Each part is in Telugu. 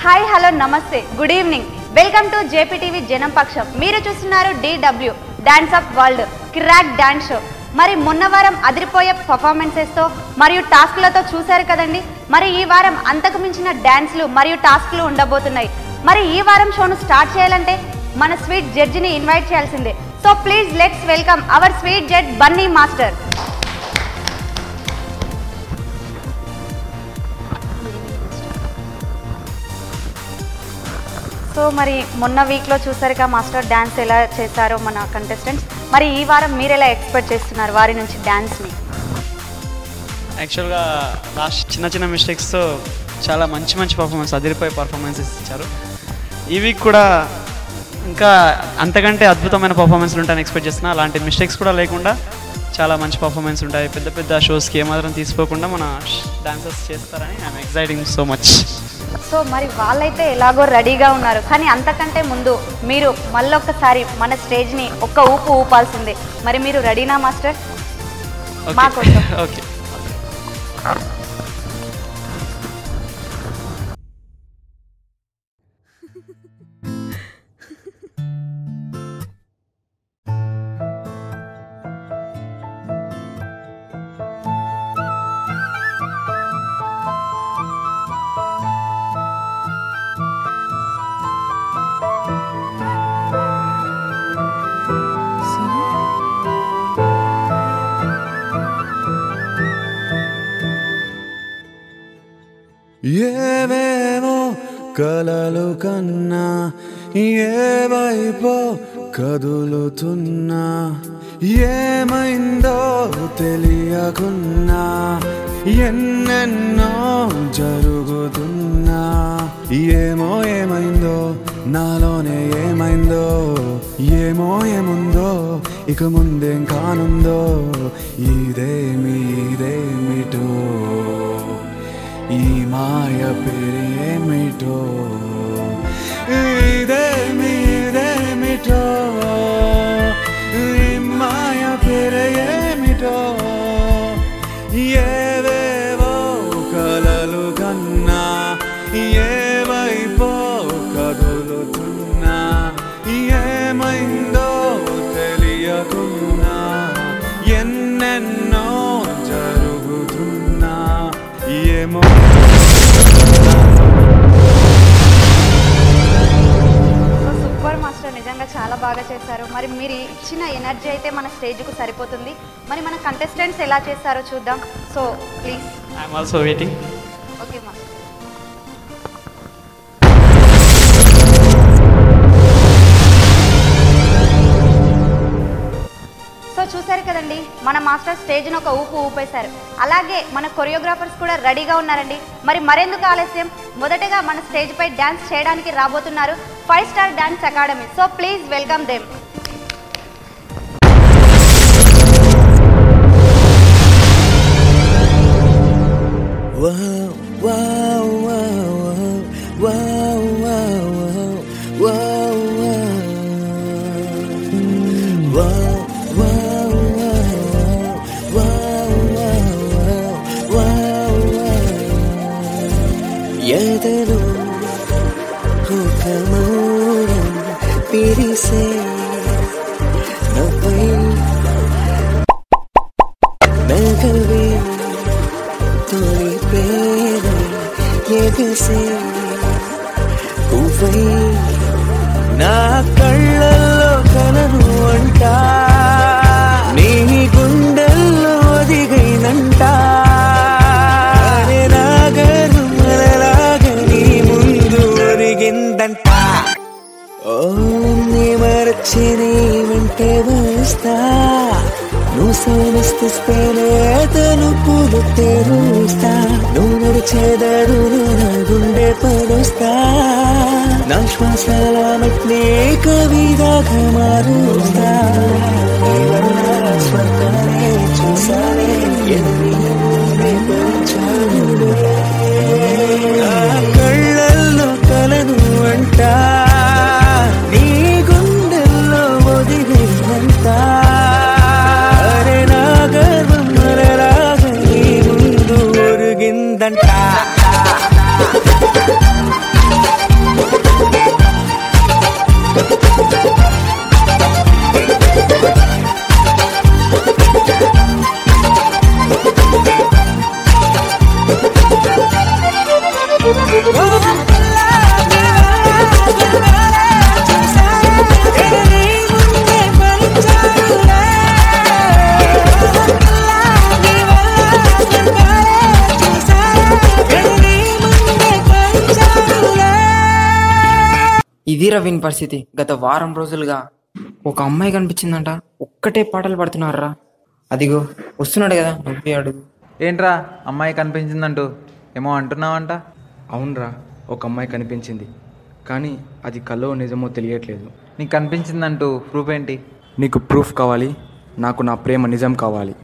హాయ్ హలో నమస్తే good evening welcome to JPTV జనం పక్షం మీరు చూస్తున్నారు డిడబ్ల్యూ డాన్స్ ఆఫ్ వరల్డ్ కిరాక్ డాన్స్ షో మరి మొన్న వారం అదిరిపోయే పర్ఫార్మెన్సెస్తో మరియు టాస్క్లతో చూశారు కదండి మరి ఈ వారం అంతకు మించిన డ్యాన్స్లు మరియు టాస్క్లు ఉండబోతున్నాయి మరి ఈ వారం షోను స్టార్ట్ చేయాలంటే మన స్వీట్ జడ్జిని ఇన్వైట్ చేయాల్సిందే so please let's welcome our sweet judge Bunny master so మరి మొన్న వీక్లో చూసారుగా మాస్టర్ డ్యాన్స్ ఎలా చేశారో మన కంటెస్టెంట్స్ మరి ఈ వారం మీరు ఎలా ఎక్స్పెక్ట్ చేస్తున్నారు వారి నుంచి డ్యాన్స్ని యాక్చువల్గా లాస్ట్ చిన్న చిన్న మిస్టేక్స్తో చాలా మంచి మంచి పర్ఫార్మెన్స్ అదిరిపోయే పర్ఫార్మెన్సెస్ ఇచ్చారు ఈ వీక్ కూడా ఇంకా అంతకంటే అద్భుతమైన పర్ఫార్మెన్స్లు ఉంటాయని ఎక్స్పెక్ట్ చేస్తున్నా అలాంటి మిస్టేక్స్ కూడా లేకుండా చాలా మంచి పర్ఫార్మెన్స్ ఉంటాయి పెద్ద పెద్ద షోస్కి ఏమాత్రం తీసుకోకుండా మన డాన్సర్స్ చేస్తారని I'm exciting so much so మరి వాళ్ళైతే ఎలాగో రెడీగా ఉన్నారు కానీ అంతకంటే ముందు మీరు మళ్ళొక్కసారి మన స్టేజ్ని ఒక్క ఊపు ఊపాల్సిందే మరి మీరు రెడీనా మాస్టర్ మా కోసం. ఓకే ఏవేవో కలలు కన్నా ఏ వైపో కదులుతున్నా ఏమైందో తెలియకున్నా ఎన్నెన్నో జరుగుతున్నా ఏమో ఏమైందో నాలోనే ఏమైందో ఏమో ఏముందో ఇక ముందేం కానుందో ఇదేమి ఇదేమిటో ఈ మాయ పేరేమిటో ఇదేమి ఇదేమిటో ఈ మాయ పేరేమిటో ఏవేవో కలలు కన్నా ఏ వైపో కదులుతున్నా ఏమైందో తెలియకున్నా ఎన్నెన్నో జరుగుతున్నా ఏమో సో సూపర్ మాస్టర్ నిజంగా చాలా బాగా చేశారు మరి మీరు ఇచ్చిన ఎనర్జీ అయితే మన స్టేజ్కు సరిపోతుంది మరి మన కంటెస్టెంట్స్ ఎలా చేస్తారో చూద్దాం so please I'm also waiting okay master so చూశారు కదండి మన మాస్టర్ స్టేజ్ను ఒక ఊపు ఊపేశారు అలాగే మన కొరియోగ్రాఫర్స్ కూడా రెడీగా ఉన్నారండి మరి మరెందుకు ఆలస్యం మొదటగా మన స్టేజ్ పై డ్యాన్స్ చేయడానికి రాబోతున్నారు five star dance academy so please welcome them Wow, wow, wow, wow, wow, wow, wow, wow, wow, wow, wow, ఎదలో ఒక మౌనం పిరిసే నవ్వై నగవే తొలి ప్రేమ ఎగసే పువ్వై నా కళ్ళల్లో కలను అంట నీ గుండెల్లో దిగైనంట అరే నాగరు మలలాగ నీ ముందు ఒరిగిందంట ఓ నీ మరచి నీ వెంటే వస్తా నువ్వు సోనిస్తేనే తలుపులు తెరుస్తా నువ్వు నడిచేదరులు నా గుండె పడుస్తా నా శ్వాసల మట్లే కవిదాగా మారుస్తా ఇవన్న స్వర్గానే చూసానే ఎన్ని నా కళ్ళల్లో కలను అంట నీ గుండెల్లో ఒదిగినంత అరే నా గర్వం మరలాగా నీ ముందు ఒరిగిందంట ఇదిరా వీని పరిస్థితి గత వారం రోజులుగా ఒక అమ్మాయి కనిపించిందంట ఒక్కటే పాటలు పడుతున్నారా అదిగో వస్తున్నాడు కదా నువ్వే అడుగు ఏంట్రా అమ్మాయి కనిపించిందంటూ ఏమో అంటున్నావంట అవునరా ఒక అమ్మాయి కనిపించింది కానీ అది కల్లో నిజమో తెలియట్లేదు నీకు కనిపించిందంటూ ప్రూఫ్ ఏంటి నీకు ప్రూఫ్ కావాలి నాకు నా ప్రేమ నిజం కావాలి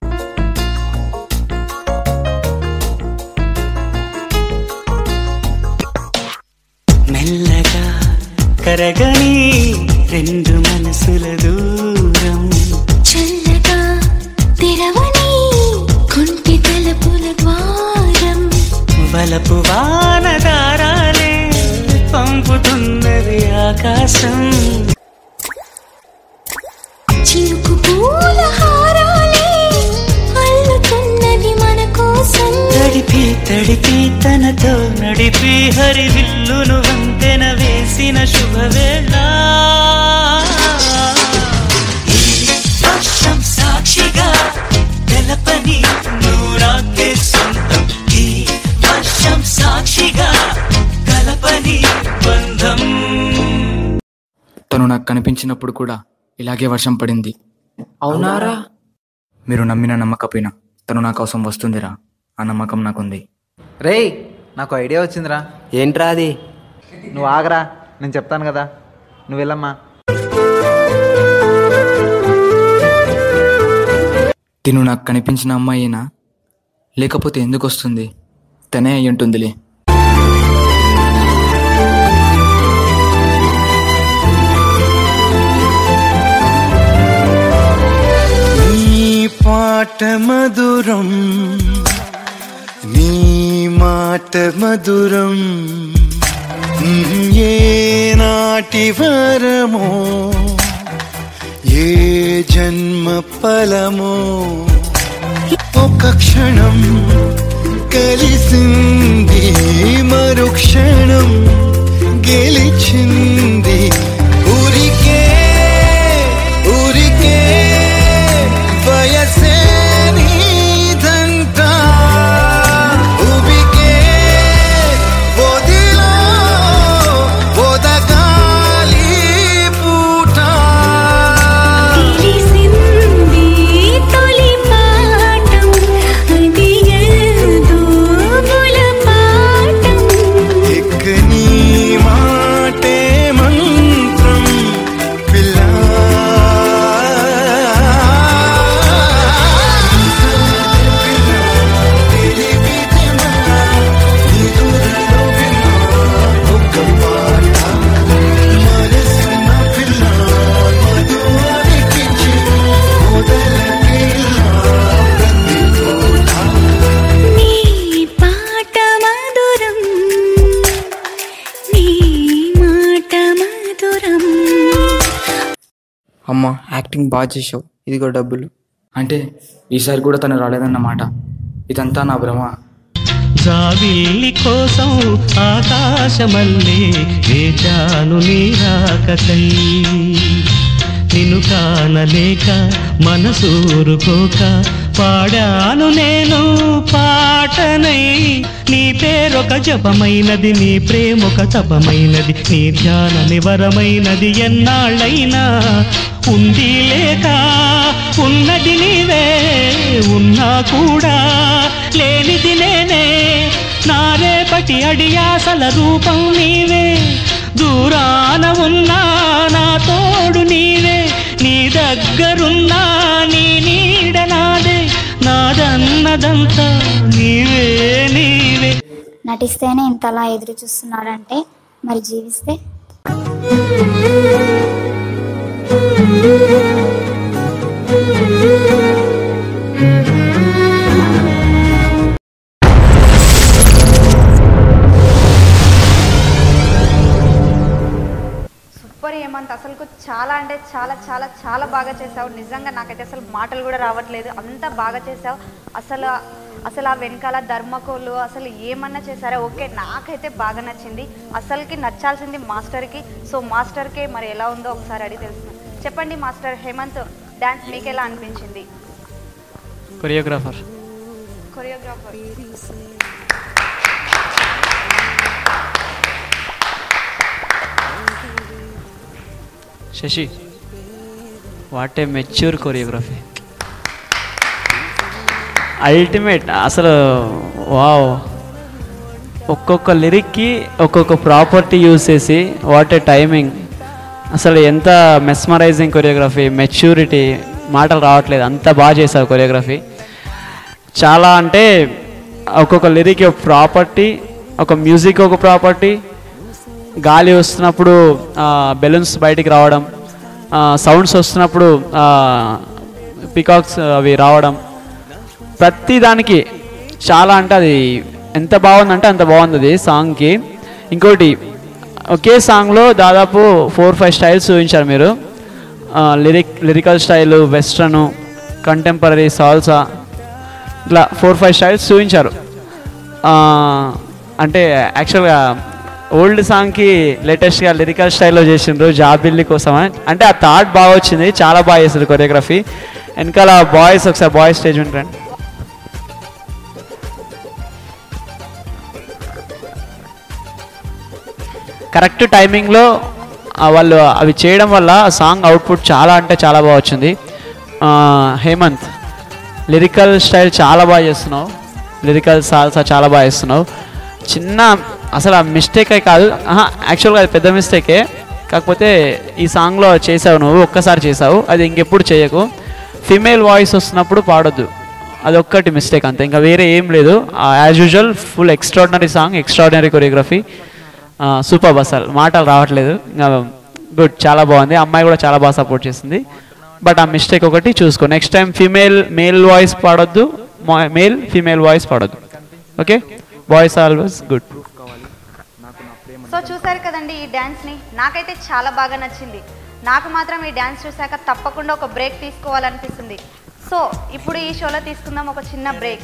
మెల్లగా కరగని రెండు మనసుల దూరం చల్లగా తెరవని కుంటి తలుపుల ద్వారం వలపు వానదారాలే పంపుతున్నది ఆకాశం చినుకు పూల హారాలే అల్లుతున్నది మన కోసం తడిపి తడిపి తనతో నడిపి హరివిల్లును వంతెన వేసిన శుభవేళ ఈ వర్షం సాక్షిగా తెలపని నూరాకే సొంతం ఈ వర్షం సాక్షిగా కలపని బంధం తను నాకు కనిపించినప్పుడు కూడా ఇలాగే వర్షం పడింది అవునారా మీరు నమ్మిన నమ్మకపోయినా తను నా కోసం వస్తుందిరా ఆ నమ్మకం నాకుంది రేయ్ నాకు ఐడియా వచ్చిందిరా ఏంట్రా అది నువ్వు ఆగరా నేను చెప్తాను కదా నువ్వు వెళ్ళమ్మా తిను నాకు కనిపించిన అమ్మాయినా లేకపోతే ఎందుకు వస్తుంది తనే అయి ఉంటుందిలే నీ పాట మధురం నీ మాట మధురం ఏ నాటి వరమో ఏ జన్మ ఫలమో ఒక క్షణం కలిసింది మరుక్షణం గెలిచింది ఊరికే ఊరికే వయసే నీదంట ఉబికే ఒదిలో ఒదగాలి పూట తెలిసింది తొలి పాఠం అది ఏదో గుణపాఠం ఇక నీ మాటే మంత్రం పిల్ల నీ పాట మధురం నీ మాట మధురం అమ్మ యాక్టింగ్ బాగా చేసావు ఇదిగో డబ్బులు అంటే ఈసారి కూడా తను రాలేదన్నమాట ఇదంతా నా భ్రమ జాబిల్లి కోసం ఆకాశమల్లే వేచాను నీ రాకకై నిన్ను కానలేక మనసూరుకోక పాడాను నేను పాటనై నీ పేరొక జపమైనది నీ ప్రేమొక తపమైనది నీ ధ్యాన నివరమైనది ఎన్నాళ్ళైనా ఉంది లేక ఉన్నది నీవే ఉన్నా కూడా లేనిది నేనే నా రేపటి అడియాసల రూపం నీవే దూరాన ఉన్నా నా తోడు నీవే నీ దగ్గరున్నా నీ నీడ నాదే నాదన్నదంతా నీవే నీవే నటిస్తేనే ఇంతలా ఎదురు చూస్తున్నాడంటే మరి జీవిస్తే సూపర్ హేమంత్ అసలు చాలా అంటే చాలా చాలా చాలా బాగా చేసావు నిజంగా నాకైతే అసలు మాటలు కూడా రావట్లేదు అంత బాగా చేసావు అసలు అసలు ఆ వెనకాల ధర్మకోలు అసలు ఏమన్నా చేశారా ఓకే నాకైతే బాగా నచ్చింది అసలుకి నచ్చాల్సింది మాస్టర్కి సో మాస్టర్కే మరి ఎలా ఉందో ఒకసారి అడిగి తెలుసు చెప్పండి మాస్టర్ హేమంత్ డ్యాన్స్ మీకు ఎలా అనిపించింది choreographer choreographer Shashi what a mature choreography ultimate అసలు వావ్ ఒక్కొక్క లిరిక్కి ఒక్కొక్క ప్రాపర్టీ యూజ్ చేసి వాట్ ఏ టైమింగ్ అసలు ఎంత మెస్మరైజింగ్ కొరియోగ్రఫీ మెచ్యూరిటీ మాటలు రావట్లేదు అంత బాగా చేశారు కొరియోగ్రఫీ చాలా అంటే ఒక్కొక్క లిరిక్ ఒక ప్రాపర్టీ ఒక మ్యూజిక్ ఒక ప్రాపర్టీ గాలి వస్తున్నప్పుడు బెలూన్స్ బయటికి రావడం సౌండ్స్ వస్తున్నప్పుడు పికాక్స్ అవి రావడం ప్రతి దానికి చాలా అంటే అది ఎంత బాగుందంటే అంత బాగుంది అది సాంగ్కి ఇంకోటి ఒకే సాంగ్లో దాదాపు ఫోర్ ఫైవ్ స్టైల్స్ చూపించారు మీరు lyric lyrical style western contemporary salsa ఇట్లా ఫోర్ ఫైవ్ స్టైల్స్ చూపించారు ఆ, అంటే యాక్చువల్గా ఓల్డ్ సాంగ్కి లేటెస్ట్గా లిరికల్ స్టైల్లో చేసిండ్రు జాబిల్లి కోసం అని. అంటే ఆ థాట్ బాగా వచ్చింది చాలా బాగా చేశారు కొరియోగ్రఫీ వెనకాల బాయ్స్ ఒకసారి బాయ్స్ స్టేజ్ ఉంటారండి కరెక్ట్ టైమింగ్లో ఆ వాళ్ళు అవి చేయడం వల్ల సాంగ్ అవుట్పుట్ చాలా అంటే చాలా బాగా వచ్చింది ఆ, హేమంత్ లిరికల్ స్టైల్ చాలా బాగా చేస్తున్నావు లిరికల్ సాల్సా చాలా బాగా చేస్తున్నావు చిన్న అసలు ఆ మిస్టేకే కాదు యాక్చువల్గా అది పెద్ద మిస్టేకే కాకపోతే ఈ సాంగ్లో చేసావు నువ్వు ఒక్కసారి చేసావు అది ఇంకెప్పుడు చేయకు ఫిమేల్ వాయిస్ వస్తున్నప్పుడు పాడొద్దు అదొక్కటి మిస్టేక్ అంతే ఇంకా వేరే ఏం లేదు as usual full extraordinary song extraordinary choreography super అసలు మాటలు రావట్లేదు గుడ్ చాలా బాగుంది అమ్మాయి కూడా చాలా బాగా సపోర్ట్ చేసింది బట్ ఆ మిస్టేక్ ఒకటి చూసుకో next time female male voice పాడొద్దు మేల్ ఫీమేల్ వాయిస్ పాడొద్దు okay voice always good so చూసారు కదండి ఈ డ్యాన్స్ని నాకైతే చాలా బాగా నచ్చింది నాకు మాత్రం ఈ డ్యాన్స్ చూశాక తప్పకుండా ఒక బ్రేక్ తీసుకోవాలనిపిస్తుంది సో ఇప్పుడు ఈ షోలో తీసుకుందాం ఒక చిన్న break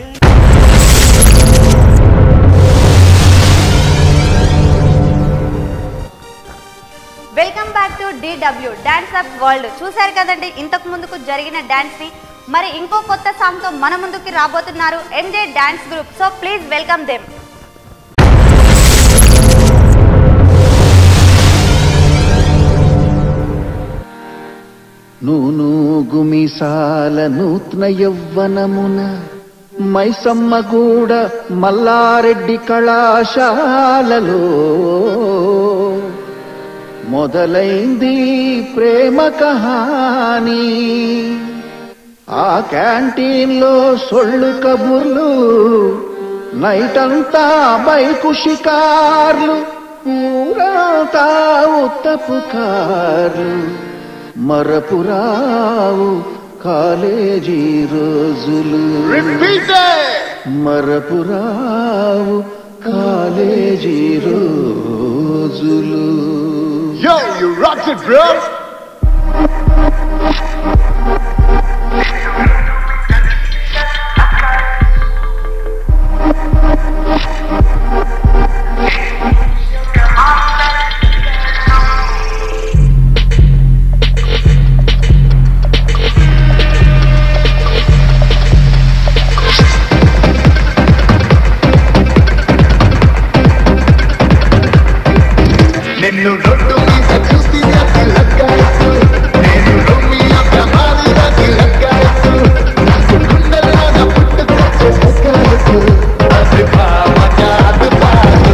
welcome back to DW dance of world చూశారు కదండి ఇంతకు ముందుకు జరిగిన డాన్స్ని మరి ఇంకో కొత్త సాంగ్తో మన ముందుకి రాబోతున్నారు MJ dance group so please welcome them నూనూగుమిసాల నూత్న యవ్వనమున మైసమ్మగూడ మల్లారెడ్డి కళాశాలలో మొదలైంది ప్రేమ కహాని ఆ క్యాంటీన్లో సొళ్ళు కబుర్లు నైట్ అంతా బైకు షికార్లు ఊరంతా ఉత్తపు కార్లు మరపురావు కాలేజీ రోజులు మరపురావు కాలేజీ రోజులు Yo, you rocked it, bro. నిన్ను రొట్టు మీద చూసి నాకు లగ్గాయత్తు నేను రొమ్మి అబ్రహారి నాకు లగ్గాయత్తు నాకు గుండెల్లోన పుట్టుకొచ్చే లగ్గాయత్తు అది భావ కాదు కాదు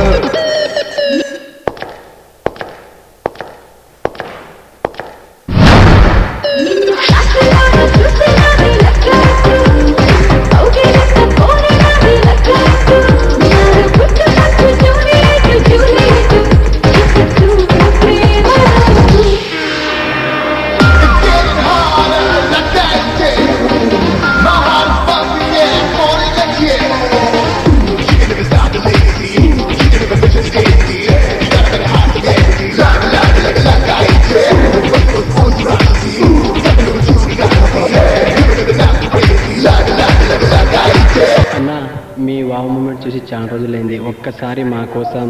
అన్న మీ వావ్ మూమెంట్ చూసి చాలా రోజులైంది ఒక్కసారి మా కోసం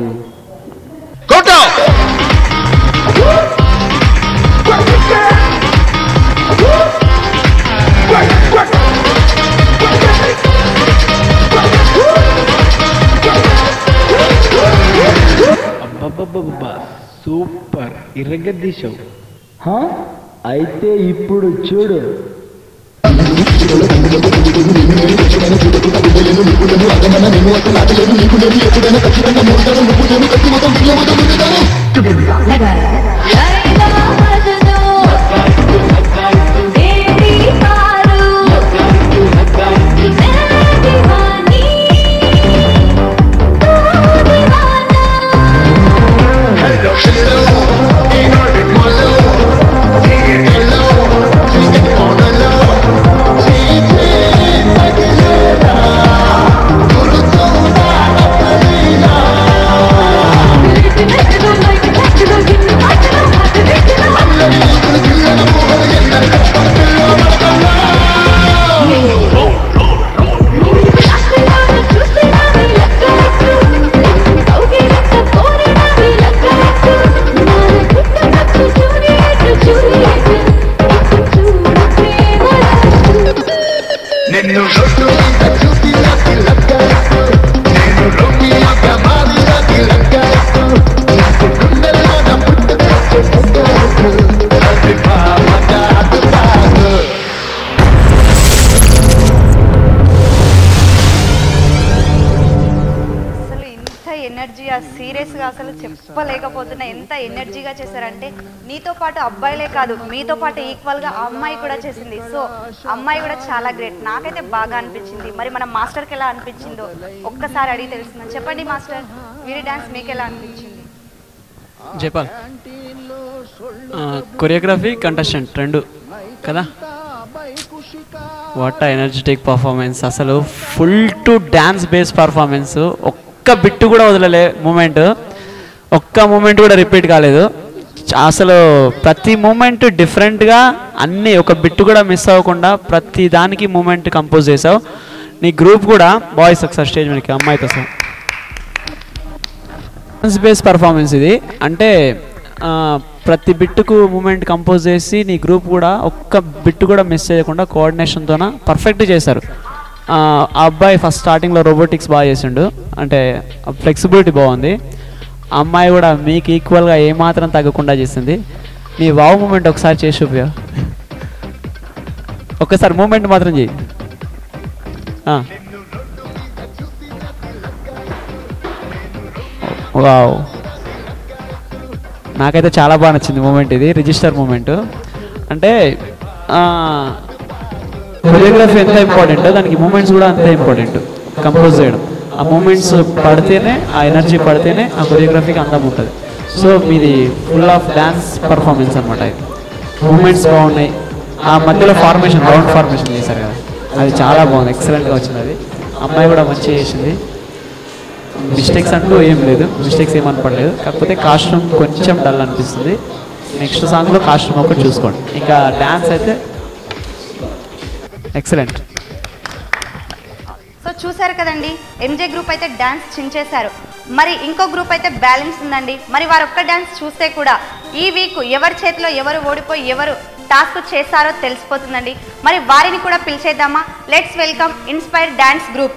అబ్బబ్బబ్బబ్బా సూపర్ ఇరగదీశావు హా? అయితే ఇప్పుడు చూడు నిన్ను రొట్టు మీద చూసి నాకు లగ్గాయసు నేను రోమియోగా మారి నాకు లగ్గాయసు నాకు గుండెల్లో నా పుట్టుకొచ్చే లగ్గాయసు అది భావ కాదు కాదు అసలు ఇంత ఎనర్జీ ఆ సీరియస్గా అసలు చెప్పలేకపోతున్నా ఎంత ఎనర్జీగా చేశారంటే నీతో పాటు అబ్బాయిలే కాదు మీతో పాటు ఈక్వల్గా ఆ అమ్మాయి కూడా చేసింది సో అమ్మాయి కూడా చాలా గ్రేట్ నాకైతే బాగా అనిపించింది మరి మన మాస్టర్కి ఎలా అనిపించిందో ఒక్కసారి అడిగి తెలుస్తుందని చెప్పండి మాస్టర్ వీరి డాన్స్ మీకు ఎలా అనిపించింది జైపాల్ కొరియోగ్రఫీ కంటెస్టెంట్ రెండు కదా వాట్ ఎనర్జెటిక్ పర్ఫార్మెన్స్ అసలు full to dance base performance ఒక్క బిట్టు కూడా వదలలే మూమెంట్ ఒక్క మూమెంట్ కూడా రిపీట్ కాలేదు చ- అసలు ప్రతి మూమెంట్ డిఫరెంట్గా అన్నీ ఒక బిట్టు కూడా మిస్ అవ్వకుండా ప్రతి దానికి మూమెంట్ కంపోజ్ చేసావు నీ గ్రూప్ కూడా బాయ్స్ ఒకసారి స్టేజ్ మీదకి అమ్మాయితో సార్ డాన్స్ బేస్ పర్ఫార్మెన్స్ ఇది అంటే ఆ, ప్రతి బిట్టుకు మూమెంట్ కంపోజ్ చేసి నీ గ్రూప్ కూడా ఒక్క బిట్టు కూడా మిస్ చేయకుండా కోఆర్డినేషన్తోన పర్ఫెక్ట్ చేశారు ఆ ఆ అబ్బాయి ఫస్ట్ స్టార్టింగ్లో రోబోటిక్స్ బాగా చేసిండు అంటే ఫ్లెక్సిబిలిటీ బాగుంది ఆ అమ్మాయి కూడా మీకు ఈక్వల్గా ఏమాత్రం తగ్గకుండా చేసింది నీ వావ్ మూమెంట్ ఒకసారి చేసి చూపి ఒక్కసారి మూమెంట్ మాత్రం చేయి ఆ. వావ్ నాకైతే చాలా బాగా నచ్చింది మూమెంట్ ఇది రిజిస్టర్ మూమెంట్ అంటే కొరియోగ్రఫీ ఎంత ఇంపార్టెంట్ దానికి మూమెంట్స్ కూడా అంతే ఇంపార్టెంట్ కంపోజ్ చేయడం ఆ మూమెంట్స్ పడితేనే ఆ ఎనర్జీ పడితేనే ఆ కొరియోగ్రఫీకి అందం ఉంటుంది సో మీది ఫుల్ ఆఫ్ డ్యాన్స్ పర్ఫార్మెన్స్ అనమాట ఇది మూమెంట్స్ బాగున్నాయి ఆ మధ్యలో ఫార్మేషన్ రౌండ్ ఫార్మేషన్ చేశారు కదా అది చాలా బాగుంది ఎక్సలెంట్గా వచ్చింది అది అమ్మాయి కూడా మంచిగా చేసింది మిస్టేక్స్ అంటూ ఏం లేదు మిస్టేక్స్ ఏం అనపడలేదు కాకపోతే కాస్ట్యూమ్ కొంచెం డల్ అనిపిస్తుంది నెక్స్ట్ సాంగ్లో కాస్ట్యూమ్ ఒకటి చూసుకోండి ఇంకా డ్యాన్స్ అయితే ఎక్సలెంట్ సో చూశారు కదండి ఎంజే గ్రూప్ అయితే డ్యాన్స్ చించేశారు మరి ఇంకో గ్రూప్ అయితే బ్యాలెన్స్ ఉందండి మరి వారు ఒక్క డ్యాన్స్ చూస్తే కూడా ఈ వీక్ ఎవరి చేతిలో ఎవరు ఓడిపోయి ఎవరు టాస్క్ చేశారో తెలిసిపోతుందండి మరి వారిని కూడా పిలిచేద్దామా let's welcome inspire dance group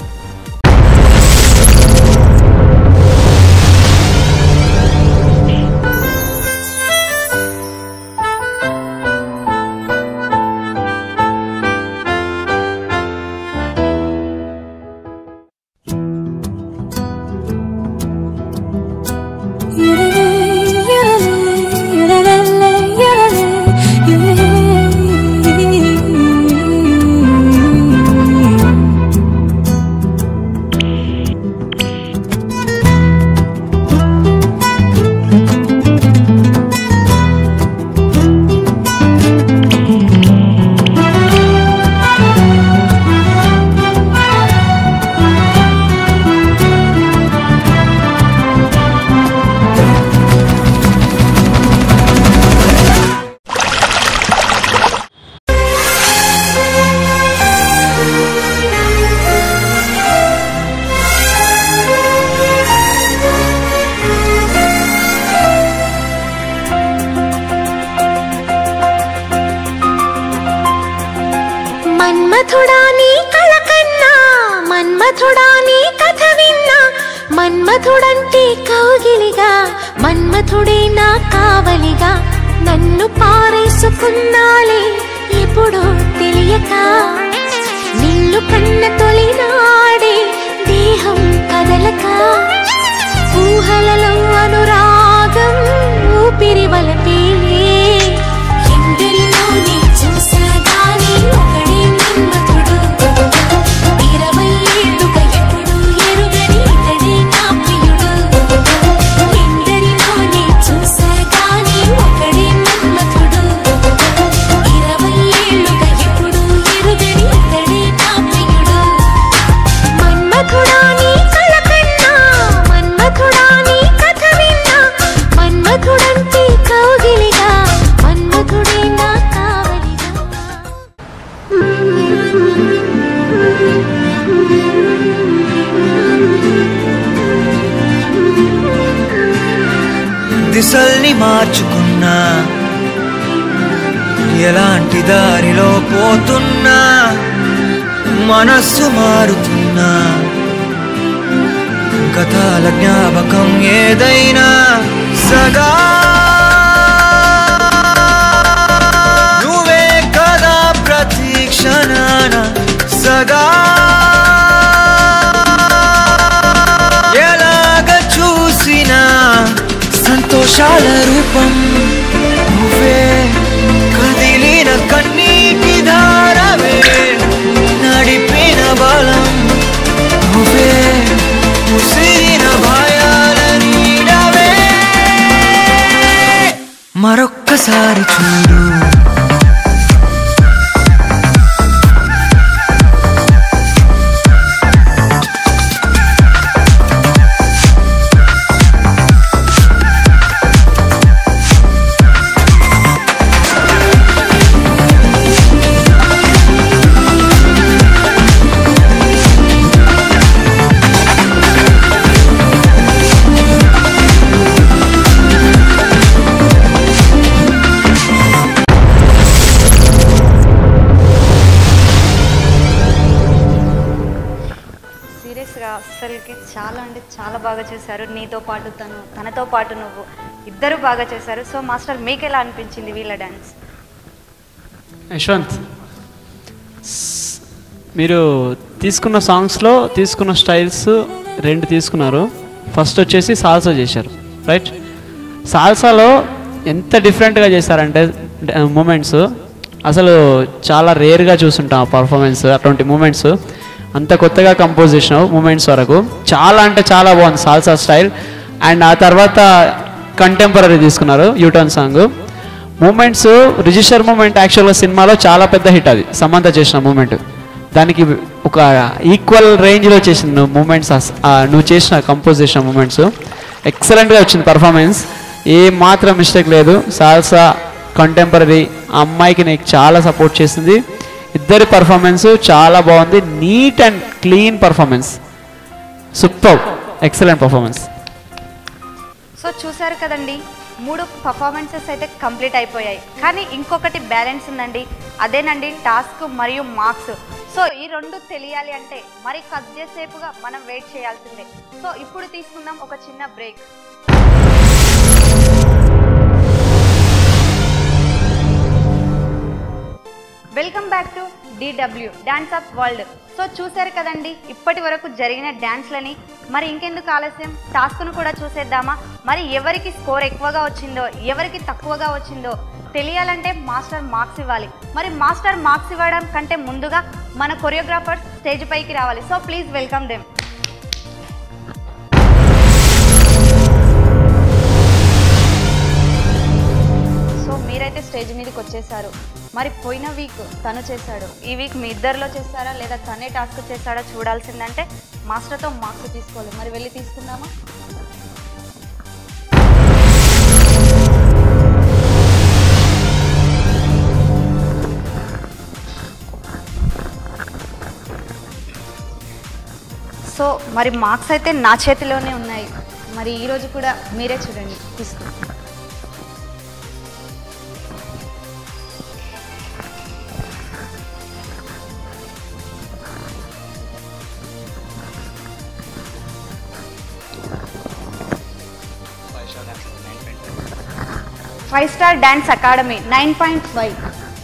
మన్మథుడా నీ కళ కన్నా మన్మథుడా నీ కథ విన్నా మన్మథుడంటే కౌగిలిగా మన్మథుడే నా కావలిగా నన్ను పారేసుకున్నాలే ఎప్పుడో తెలియక నిన్ను కన్న తొలినాడే దేహం కదలక ఊహలలో అనురాగం ఊపిరి వలపేలే ఎందరిలో నీ చూసాగానే ఒకడే మన్మథుడు ఇరవై ఏళ్ళుగా ఎప్పుడు ఎరుగని ఇతడే నా ప్రియుడు ఎందరిలో నీ చూసాగానే ఒకడే మన్మథుడు ఇరవై ఏళ్ళుగా ఎప్పుడు ఎరుగని ఇతడే నా ప్రియుడు మన్మథుడా నీ కల కన్నా మన్మథుడా నీ కథ విన్నా మన్మథుడంటే కౌగిలిగా మన్మథుడే నా కావలిగా దిశల్ని మార్చుకున్నా ఎలాంటి దారిలో పోతున్నా మనస్సు మారుతున్నా గతాల జ్ఞాపకం ఏదైనా సదా నువ్వే కదా ప్రతి క్షణాన సదా ఎలాగ చూసినా సంతోషాల రూపం నువ్వే కదిలిన కన్నీటి ధారవే నడిపిన బలం నువ్వే ముసిరిన భయాల నీడవే మరొక్కసారి చూడు సీరియస్గా అస్సలకి చాలా అంటే చాలా బాగా చేశారు నీతో పాటు తను తనతో పాటు నువ్వు ఇద్దరు బాగా చేశారు సో మాస్టర్ మీకు ఎలా అనిపించింది వీళ్ళ డ్యాన్స్ యశ్వంత్ స్- మీరు తీసుకున్న సాంగ్స్లో తీసుకున్న స్టైల్స్ రెండు తీసుకున్నారు ఫస్ట్ వచ్చేసి సాల్సా చేశారు రైట్ సాల్సాలో ఎంత డిఫరెంట్గా చేశారంటే మూమెంట్స్ అసలు చాలా రేర్గా చూస్తుంటాం ఆ పర్ఫార్మెన్స్ అటువంటి మూమెంట్స్ అంత కొత్తగా కంపోజ్ చేసిన మూమెంట్స్ వరకు చాలా అంటే చాలా బాగుంది సాల్సా స్టైల్ అండ్ ఆ తర్వాత కంటెంపరీ తీసుకున్నారు U turn song moments register moment యాక్చువల్గా సినిమాలో చాలా పెద్ద హిట్ అది సమంత చేసిన మూమెంట్ దానికి ఒక ఈక్వల్ రేంజ్లో చేసిన నువ్వు మూమెంట్స్ నువ్వు చేసిన కంపోజ్ చేసిన మూమెంట్స్ ఎక్సలెంట్గా వచ్చింది పర్ఫార్మెన్స్ ఏ మాత్రం మిస్టేక్ లేదు సాల్సా కంటెంపరీ ఆ అమ్మాయికి నీకు చాలా సపోర్ట్ చేసింది ఇద్దరి పర్ఫార్మెన్స్ చాలా బాగుంది neat and clean performance super excellent performance so చూశారు కదండి మూడు పర్ఫార్మెన్సెస్ అయితే కంప్లీట్ అయిపోయాయి కానీ ఇంకొకటి బ్యాలెన్స్ ఉందండి అదేనండి టాస్క్ మరియు మార్క్స్ సో ఈ రెండు తెలియాలి అంటే మరి కొద్దిసేపుగా మనం వెయిట్ చేయాల్సిందే సో ఇప్పుడు తీసుకుందాం ఒక చిన్న break welcome back to DW dance of world so చూశారు కదండి ఇప్పటి వరకు జరిగిన డ్యాన్స్లని మరి ఇంకెందుకు ఆలస్యం టాస్క్ను కూడా చూసేద్దామా మరి ఎవరికి స్కోర్ ఎక్కువగా వచ్చిందో ఎవరికి తక్కువగా వచ్చిందో తెలియాలంటే మాస్టర్ మార్క్స్ ఇవ్వాలి మరి మాస్టర్ మార్క్స్ ఇవ్వడం కంటే ముందుగా మన కొరియోగ్రాఫర్స్ స్టేజ్ పైకి రావాలి so please welcome them so మీరైతే స్టేజ్ మీదకి వచ్చేసారు మరి పోయిన వీక్ తను చేశాడు ఈ వీక్ మీ ఇద్దరిలో చేస్తారా లేదా తనే టాస్క్ చేస్తాడా చూడాల్సిందంటే మాస్టర్తో మార్క్స్ తీసుకోవాలి మరి వెళ్ళి తీసుకుందామా సో మరి మార్క్స్ అయితే నా చేతిలోనే ఉన్నాయి మరి ఈరోజు కూడా మీరే చూడండి తీసుకో five star dance academy nine point five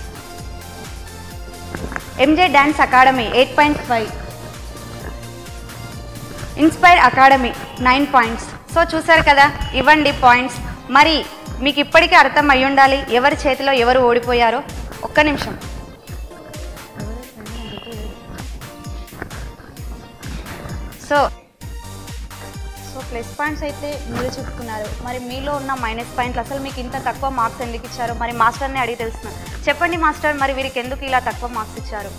MJ dance academy eight point five inspire academy nine points so చూసారు కదా ఇవ్వండి పాయింట్స్ మరి మీకు ఇప్పటికీ అర్థం అయి ఉండాలి ఎవరి చేతిలో ఎవరు ఓడిపోయారో ఒక్క నిమిషం సో సో ప్లస్ పాయింట్స్ అయితే మీరు చెప్పుకున్నారు మరి మీలో ఉన్న మైనస్ పాయింట్లు అసలు మీకు ఇంత తక్కువ మార్క్స్ ఎందుకు ఇచ్చారు మరి మాస్టర్ని అడిగి తెలుస్తున్నారు చెప్పండి మాస్టర్ మరి వీరికి ఎందుకు ఇలా తక్కువ మార్క్స్ ఇచ్చారు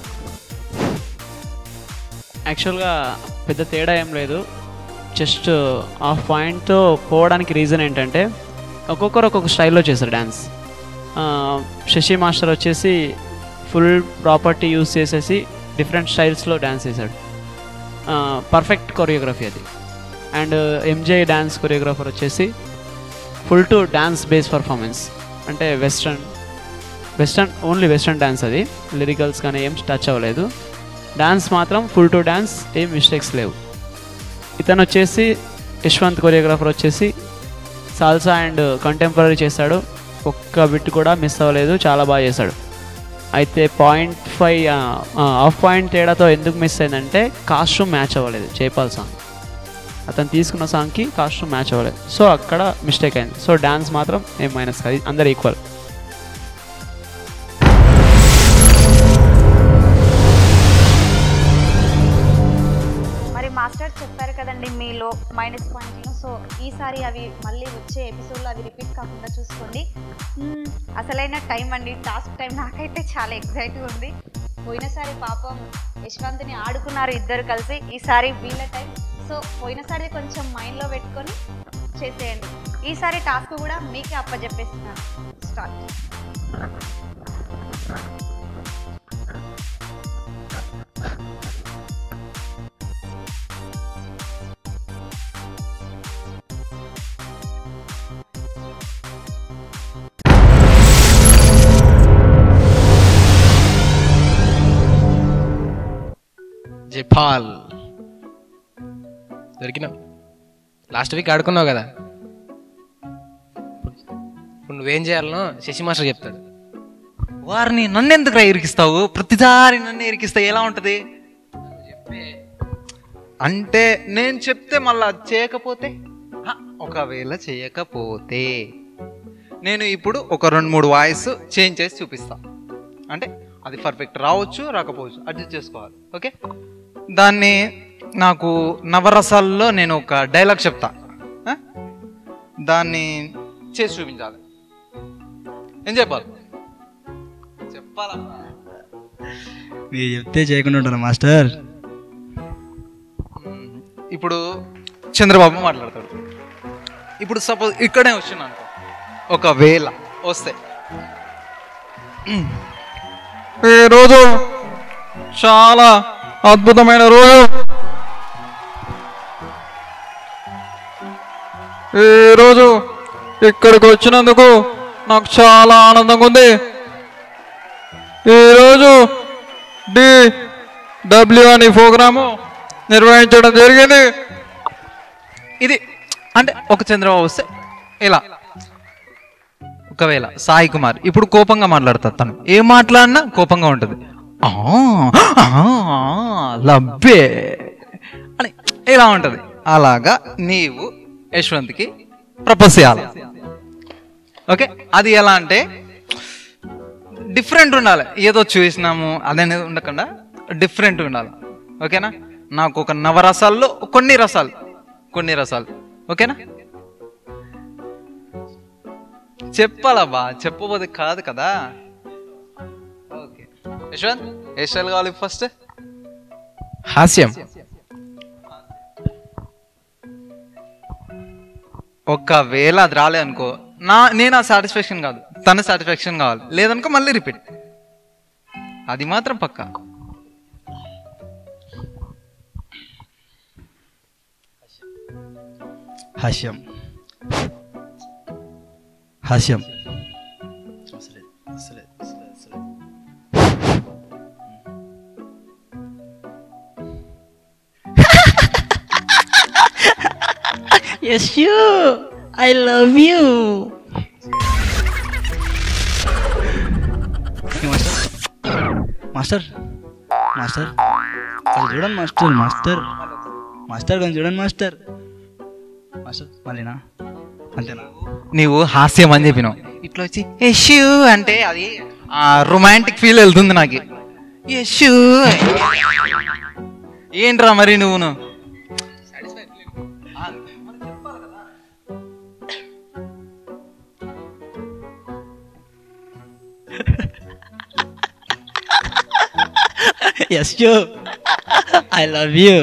యాక్చువల్గా పెద్ద తేడా ఏం లేదు జస్ట్ ఆ పాయింట్తో పోవడానికి రీజన్ ఏంటంటే ఒక్కొక్కరు ఒక్కొక్క స్టైల్లో చేశారు డ్యాన్స్ శశి మాస్టర్ వచ్చేసి ఫుల్ ప్రాపర్టీ యూస్ చేసేసి డిఫరెంట్ స్టైల్స్లో డ్యాన్స్ చేశాడు పర్ఫెక్ట్ కొరియోగ్రఫీ అది అండ్ ఎంజే డ్యాన్స్ కొరియోగ్రాఫర్ వచ్చేసి full to dance base performance అంటే western western only western dance అది లిరికల్స్ కానీ ఏం టచ్ అవ్వలేదు డ్యాన్స్ మాత్రం ఫుల్ టు డ్యాన్స్ ఏం మిస్టేక్స్ లేవు ఇతను వచ్చేసి యశ్వంత్ కొరియోగ్రాఫర్ వచ్చేసి సాల్సా అండ్ కంటెంపరీ చేశాడు ఒక్క బిట్ కూడా మిస్ అవ్వలేదు చాలా బాగా చేశాడు అయితే పాయింట్ ఫైవ్ హాఫ్ పాయింట్ తేడాతో ఎందుకు మిస్ అయిందంటే కాస్ట్యూమ్ మ్యాచ్ అవ్వలేదు జైపాల్ సాంగ్ అతను తీసుకున్న సాంగ్కి కాస్ట్యూమ్ మ్యాచ్ అవ్వలేదు సో అక్కడ మిస్టేక్ అయింది సో డ్యాన్స్ మాత్రం ఏం మైనస్ కాదు అందరు ఈక్వల్ మరి మాస్టర్ చెప్పారు కదండి మీలో మైనస్ పాయింట్లు సో ఈసారి అవి మళ్ళీ వచ్చే ఎపిసోడ్లో అవి రిపీట్ కాకుండా చూసుకోండి మ్మ్, అసలైన టైం అండి టాస్క్ టైం నాకైతే చాలా ఎక్సైట్గా ఉంది పోయినసారి పాపం యశ్వంత్ని ఆడుకున్నారు ఇద్దరు కలిసి ఈసారి వీళ్ళ టైం సో పోయినసారి కొంచెం మైండ్లో పెట్టుకొని చేసేయండి ఈసారి టాస్క్ కూడా మీకే అప్పచెప్పేస్తున్నాను స్టార్ట్ జపాల్ దొరికినావు లాస్ట్ వీక్ ఆడుకున్నావు కదా ఇప్పుడు నువ్వేం చేయాలనో శశి మాస్టర్ చెప్తాడు వారిని నన్ను ఎందుకు ఇరికిస్తావు ప్రతిసారి నన్ను ఇరికిస్తే ఎలా ఉంటది అంటే నేను చెప్తే మళ్ళా అది చేయకపోతే హ, ఒకవేళ చేయకపోతే నేను ఇప్పుడు ఒక రెండు మూడు వాయిస్ చేంజ్ చేసి చూపిస్తా అంటే అది పర్ఫెక్ట్ రావచ్చు రాకపోవచ్చు అడ్జస్ట్ చేసుకోవాలి ఓకే దాన్ని నాకు నవరసాల్లో నేను ఒక డైలాగ్ చెప్తా ఆ? దాన్ని చేసి చూపించాలి ఏం చెప్పాలి చెప్పాలా మీరు చెప్తే చేయకుండా ఉంటాను మాస్టర్ ఇప్పుడు చంద్రబాబు మాట్లాడతాడు ఇప్పుడు సపోజ్ ఇక్కడే వచ్చిన అనుకో ఒకవేళ వస్తే ఈ రోజు చాలా అద్భుతమైన రోజు ఈ రోజు ఇక్కడికి వచ్చినందుకు నాకు చాలా ఆనందంగా ఉంది ఈరోజు డి డబ్ల్యూ అని ప్రోగ్రాము నిర్వహించడం జరిగింది ఇది అంటే ఒక చంద్రబాబు వస్తే ఇలా ఒకవేళ సాయి కుమార్ ఇప్పుడు కోపంగా మాట్లాడతాడు తను ఏం మాట్లాడినా కోపంగా ఉంటుంది ఆ, ఆ, లబ్బే అని ఇలా ఉంటుంది అలాగా నీవు యశ్వంత్కి ప్రపోజ్ చేయాలి ఓకే అది ఎలా అంటే డిఫరెంట్ ఉండాలి ఏదో చూసినాము అదనేది ఉండకుండా డిఫరెంట్ ఉండాలి ఓకేనా నాకు ఒక నవరసాల్లో కొన్ని రసాలు కొన్ని రసాలు ఓకేనా చెప్పాలా బా చెప్పబోతే కాదు కదా ఓకే యశ్వంత్ ఏ స్టైల్ కావాలి ఫస్ట్ హాస్యం ఒకవేళ అది రాలే అనుకో నా నేను ఆ సాటిస్ఫాక్షన్ కాదు తన సాటిస్ఫాక్షన్ కావాలి లేదనుకో మళ్ళీ రిపీట్ అది మాత్రం పక్కా హాస్యం హాస్యం Yes, you. I love you. Master master కొంచెం చూడండి మాస్టర్ మాస్టర్ మాస్టర్ కొంచెం చూడండి మాస్టర్ మాస్టర్ మళ్ళీనా అంతేనా నీవు హాస్యం అని చెప్పినావు ఇట్లా వచ్చి యశు అంటే అది రొమాంటిక్ ఫీల్ వెళ్తుంది నాకు యశు ఏంట్రా మరి నువ్వును yes you I love you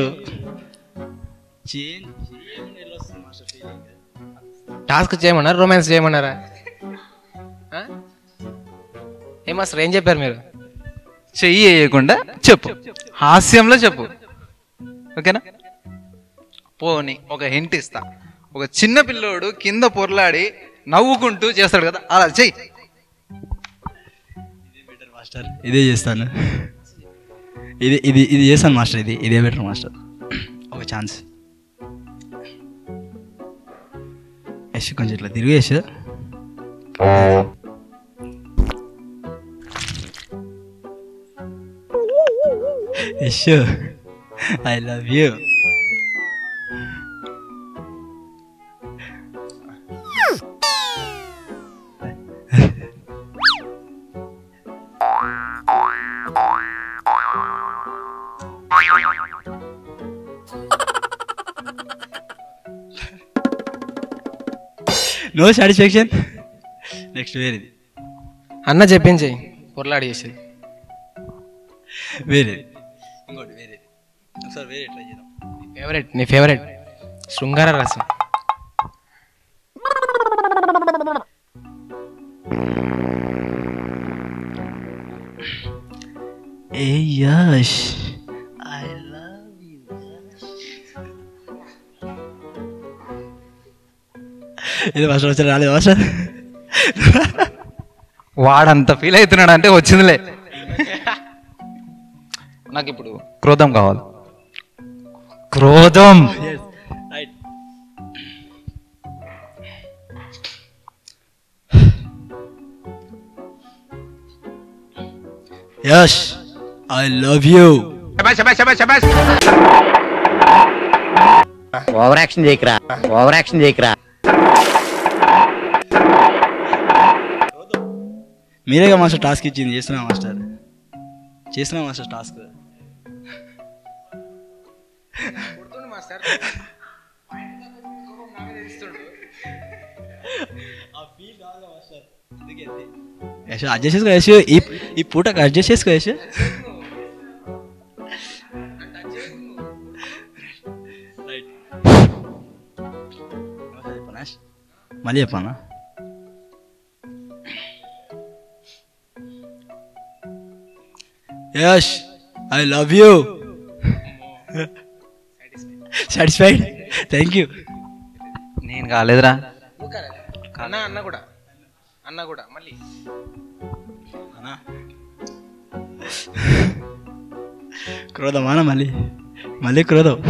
task చేయమన్నారా రొమాన్స్ చేయమన్నారా ఆ? ఏం మాస్టర్ ఏం చెప్పారు మీరు చెయ్యి వేయకుండా చెప్పు హాస్యంలో చెప్పు ఓకేనా పోని ఒక హింట్ ఇస్తా ఒక చిన్న పిల్లోడు కింద పొర్లాడి నవ్వుకుంటూ చేస్తాడు కదా అలా చెయ్యి మాస్టర్ ఇదే చేస్తాను ఇది ఇది ఇది చేస్తాను మాస్టర్ ఇది ఇదే బెటర్ మాస్టర్ ఒక ఛాన్స్ యశ్ కొంచెం ఇట్లా తిరుగు Yash Yash I love you no satisfaction next వేరేది అన్న చెప్పించి పొరలాడి చేసేది వేరేది ఇంకోటి వేరేది ఒకసారి వేరే ట్రై చేద్దాం ఫేవరెట్ నీ ఫేవరెట్ శృంగార రసం ఏ యష్ ఐ ఇది మాస్టర్ వచ్చారు రాలేదు మాస్టర్ వాడంత ఫీల్ అవుతున్నాడు అంటే వచ్చిందిలే నాకు ఇప్పుడు క్రోధం కావాలి క్రోధం Yash I love you over action చేయకరా ఓవర్ యాక్షన్ చేయకరా మీరేగా మాస్టర్ టాస్క్ ఇచ్చింది చేస్తున్నా మాస్టర్ చేస్తున్నా మాస్టర్ టాస్క్ యశ్ అడ్జస్ట్ చేసుకో యశ్ ఈ ఈ పూటకు అడ్జస్ట్ చేసుకో యశ్ మళ్ళీ చెప్పానా Yash I love you satisfied thank you నేను కాలేదురా అన్న అన్న కూడా అన్న కూడా మళ్ళీ క్రోధమాన మళ్ళీ మళ్ళీ క్రోధం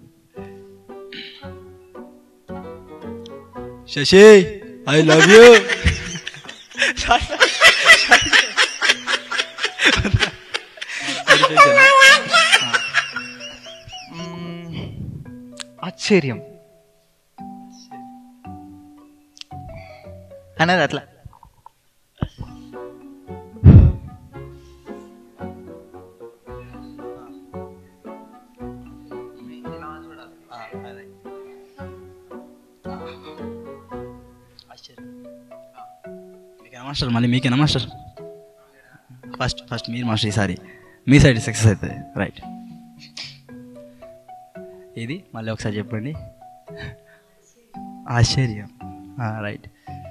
శశి ఐ లవ్ యూ ఆశ్చర్యం అన్నది అట్లా మీకేనా మాస్టర్ మళ్ళీ మీకేనా మాస్టర్ ఫస్ట్ ఫస్ట్ మీరు మాస్టర్ ఈసారి మీ సైడ్ సక్సెస్ అవుతుంది రైట్ ఇది మళ్ళీ ఒకసారి చెప్పండి ఆశ్చర్యం రైట్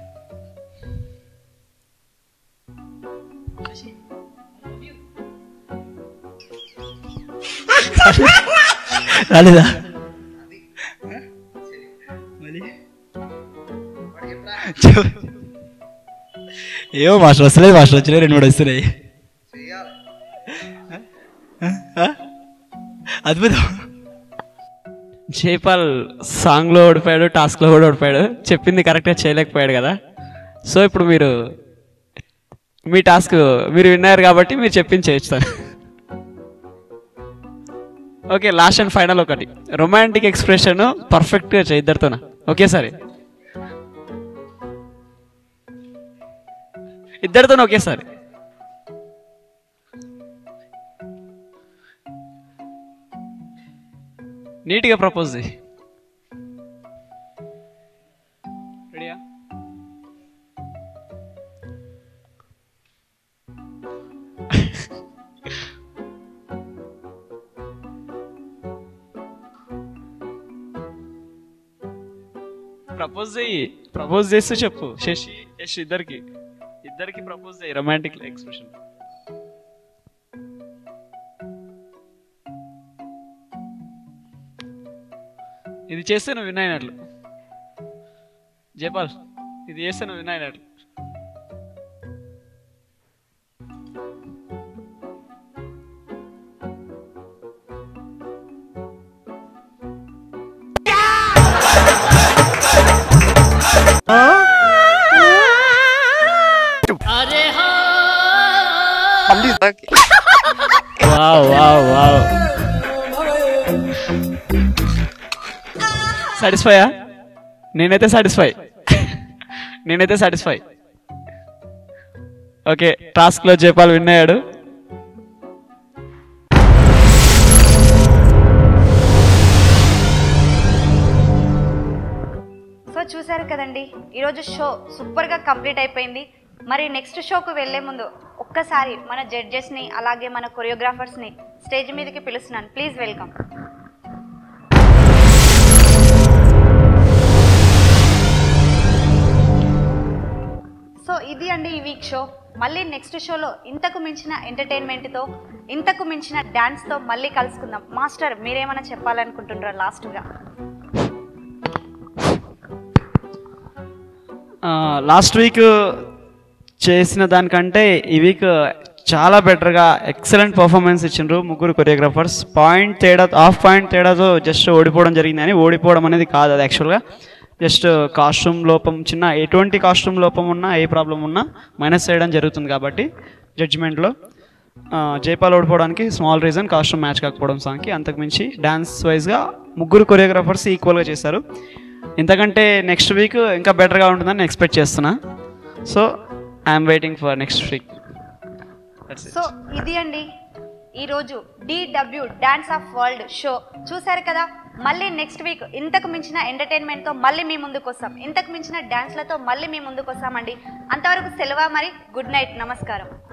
రాలేదా మళ్ళీ చెప్పు. ఏమో మాస్టర్ వస్తలేదు మాస్టర్ వచ్చినాయి రెండు మూడు వస్తున్నాయి ఆ? అద్భుతం జైపాల్ సాంగ్లో ఓడిపోయాడు టాస్క్లో కూడా ఓడిపోయాడు చెప్పింది కరెక్ట్గా చేయలేకపోయాడు కదా సో ఇప్పుడు మీరు మీ టాస్క్ మీరు విన్నారు కాబట్టి మీరు చెప్పింది చేయిస్తాను ఓకే లాస్ట్ అండ్ ఫైనల్ ఒకటి రొమాంటిక్ ఎక్స్ప్రెషన్ పర్ఫెక్ట్గా చేయి ఇద్దరితోన ఒకేసారి ఇద్దరితోనే ఒకేసారి నీట్గా ప్రపోజ్ చేయి రెడీయా ప్రపోజ్ చెయ్యి ప్రపోజ్ చేస్తూ చెప్పు శశి యశ్ ఇద్దరికి ఇద్దరికి ప్రపోజ్ చేయి రొమాంటిక్ ఎక్స్ప్రెషన్ ఇది చేస్తే నువ్వు విన్ అయినట్లు జయపాల్ ఇది చేస్తే నువ్వు విన్ అయినట్లు వావ్ వావ్ వావ్ సాటిస్ఫైయా నేనైతే సాటిస్ఫై నేనైతే సాటిస్ఫై ఓకే టాస్క్లో జయపాల్ విన్ అయ్యాడు సో చూశారు కదండి ఈరోజు షో సూపర్గా కంప్లీట్ అయిపోయింది మరి నెక్స్ట్ షోకు వెళ్ళే ముందు ఒక్కసారి మన జడ్జెస్ని అలాగే మన కొరియోగ్రాఫర్స్ని స్టేజ్ మీదకి పిలుస్తున్నాను ప్లీజ్ వెల్కమ్ సో ఇది అండి ఈ వీక్ షో మళ్ళీ నెక్స్ట్ షోలో ఇంతకు మించిన ఎంటర్టైన్మెంట్తో ఇంతకు మించిన డ్యాన్స్తో మళ్ళీ కలుసుకుందాం మాస్టర్ మీరేమైనా చెప్పాలనుకుంటున్నారా లాస్ట్గా లాస్ట్ వీక్ చేసిన దానికంటే ఈ వీక్ చాలా బెటర్గా ఎక్సలెంట్ పర్ఫార్మెన్స్ ఇచ్చిండ్రు ముగ్గురు కొరియోగ్రాఫర్స్ పాయింట్ తేడా హాఫ్ పాయింట్ తేడాతో జస్ట్ ఓడిపోవడం జరిగింది అని ఓడిపోవడం అనేది కాదు అది యాక్చువల్గా జస్ట్ కాస్ట్యూమ్ లోపం చిన్న ఎటువంటి కాస్ట్యూమ్ లోపం ఉన్నా ఏ ప్రాబ్లం ఉన్నా మైనస్ చేయడం జరుగుతుంది కాబట్టి జడ్జిమెంట్లో జైపాల్ ఓడిపోవడానికి స్మాల్ రీజన్ కాస్ట్యూమ్ మ్యాచ్ కాకపోవడం సాంగ్కి అంతకుమించి డ్యాన్స్ వైజ్గా ముగ్గురు కొరియోగ్రాఫర్స్ ఈక్వల్గా చేశారు ఇంతకంటే నెక్స్ట్ వీక్ ఇంకా బెటర్గా ఉంటుందని ఎక్స్పెక్ట్ చేస్తున్నా so I'm waiting for next week so ఇది అండి ఈరోజు DW dance of world show చూశారు కదా మళ్ళీ నెక్స్ట్ వీక్ ఇంతకు మించిన ఎంటర్టైన్మెంట్తో మళ్ళీ మీ ముందుకు వస్తాం ఇంతకు మించిన డ్యాన్స్లతో మళ్ళీ మీ ముందుకు వస్తామండి అంతవరకు సెలవు మరి గుడ్ నైట్ నమస్కారం